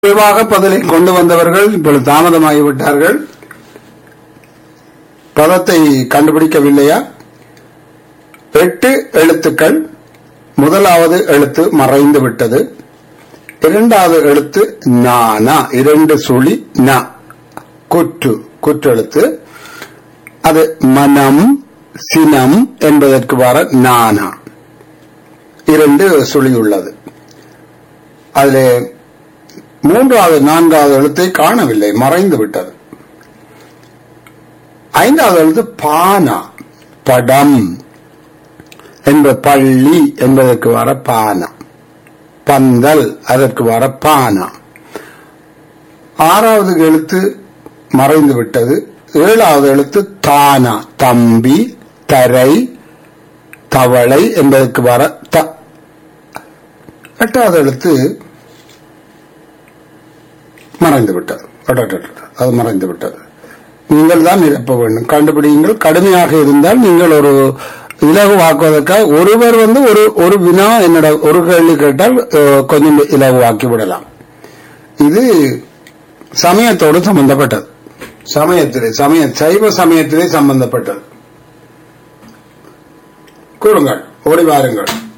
விரைவாக பதிலை கொண்டு வந்தவர்கள் இப்பொழுது தாமதமாகிவிட்டார்கள் பதத்தை கண்டுபிடிக்கவில்லையா எட்டு எழுத்துக்கள் முதலாவது எழுத்து மறைந்து விட்டது இரண்டாவது எழுத்து நானா இரண்டு சுழி ந குற்று குற்றெழுத்து அது மனம் சினம் என்பதற்கு வர நானா இரண்டு சுழி உள்ளது அதிலே மூன்றாவது நான்காவது எழுத்தை காணவில்லை மறைந்து விட்டது ஐந்தாவது எழுத்து பானா படம் என்ப பள்ளி என்பதற்கு வர பானா பந்தல் அதற்கு வர பானா ஆறாவது எழுத்து மறைந்து விட்டது ஏழாவது எழுத்து தானா தம்பி தரை தவளை என்பதற்கு வர த எட்டாவது எழுத்து மறைந்து விட்டது அடடடட, அது மறைந்து விட்டது நீங்கள் தான் நிரப்ப வேண்டும் கண்டுபிடியுங்கள் கடுமையாக இருந்தால் நீங்கள் ஒரு இலகுவாக்குவதற்காக ஒருவர் வந்து ஒரு ஒரு வினா என்னோட ஒரு கேள்வி கேட்டால் அஹ், கொஞ்சம் இலகுவாக்கி விடலாம் இது சமயத்தோடு சம்பந்தப்பட்டது சமயத்திலே சமய சைவ சமயத்திலே சம்பந்தப்பட்டது கூறுங்கள் ஓடி வாருங்கள்